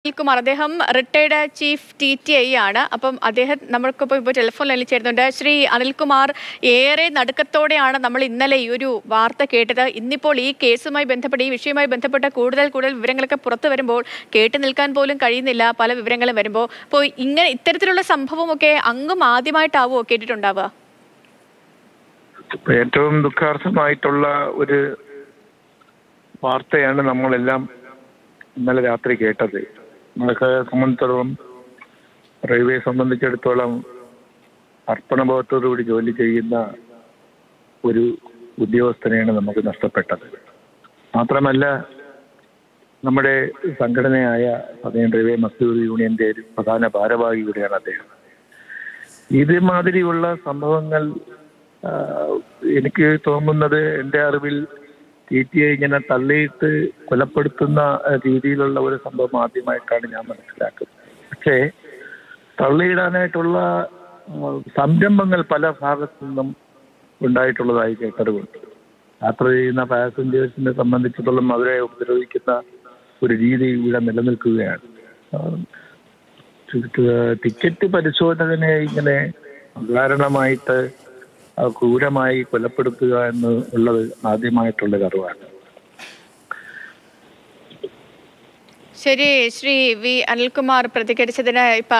കുമാർ അദ്ദേഹം retired chief T T I ആണ് അപ്പം അദ്ദേഹം നമ്മൾക്കിപ്പോൾ ഇപ്പോൾ ടെലിഫോൺ ലൈനിൽ ചേരുന്നുണ്ട് ശ്രീ അനിൽകുമാർ ഏറെ നടുക്കത്തോടെയാണ് നമ്മൾ ഇന്നലെ ഈ ഒരു വാർത്ത കേട്ടത് ഇന്നിപ്പോൾ ഈ കേസുമായി ബന്ധപ്പെട്ട് ഈ വിഷയവുമായി ബന്ധപ്പെട്ട കൂടുതൽ കൂടുതൽ വിവരങ്ങളൊക്കെ പുറത്തു വരുമ്പോൾ കേട്ടു നിൽക്കാൻ പോലും കഴിയുന്നില്ല പല വിവരങ്ങളും വരുമ്പോൾ അപ്പോൾ ഇങ്ങനെ ഇത്തരത്തിലുള്ള സംഭവമൊക്കെ അങ്ങും ആദ്യമായിട്ടാവുമോ കേട്ടിട്ടുണ്ടാവുക ഇപ്പൊ ഏറ്റവും ദുഃഖാർഹമായിട്ടുള്ള ഒരു വാർത്തയാണ് നമ്മളെല്ലാം ഇന്നലെ രാത്രി കേട്ടത് നമ്മളൊക്കെ സംബന്ധിച്ചിടത്തോളം റെയിൽവേ സംബന്ധിച്ചിടത്തോളം അർപ്പണബോധത്തോടുകൂടി ജോലി ചെയ്യുന്ന ഒരു ഉദ്യോഗസ്ഥനെയാണ് നമുക്ക് നഷ്ടപ്പെട്ടത് മാത്രമല്ല നമ്മുടെ സംഘടനയായ പതിനേഴ് റെയിൽവേ മസ്ദൂർ യൂണിയന്റെ ഒരു പ്രധാന ഭാരവാഹി കൂടിയാണ് അദ്ദേഹം ഇതുമാതിരിയുള്ള സംഭവങ്ങൾ ആ, എനിക്ക് തോന്നുന്നത് എൻ്റെ അറിവിൽ ടി ടി ഐ ഇങ്ങനെ തള്ളിയിട്ട് കൊലപ്പെടുത്തുന്ന ആ, രീതിയിലുള്ള ഒരു സംഭവം ആദ്യമായിട്ടാണ് ഞാൻ മനസ്സിലാക്കുന്നത് പക്ഷേ തള്ളിയിടാനായിട്ടുള്ള ഉം, സംരംഭങ്ങൾ പല ഭാഗത്തു നിന്നും ഉണ്ടായിട്ടുള്ളതായി കേട്ടറിവുണ്ട് യാത്ര ചെയ്യുന്ന പാസഞ്ചേഴ്സിനെ സംബന്ധിച്ചിടത്തോളം അവരെ ഉപദ്രവിക്കുന്ന ഒരു രീതി ഇവിടെ നിലനിൽക്കുകയാണ് ആ, ടിക്കറ്റ് പരിശോധകനെ ഇങ്ങനെ കാരണമായിട്ട് ക്രൂരമായി കൊലപ്പെടുത്തുക എന്ന് ഉള്ളത് ആദ്യമായിട്ടുള്ള അറിവാണ് ശരി ശ്രീ വി അനിൽകുമാർ പ്രതികരിച്ചതിന് ഇപ്പൊ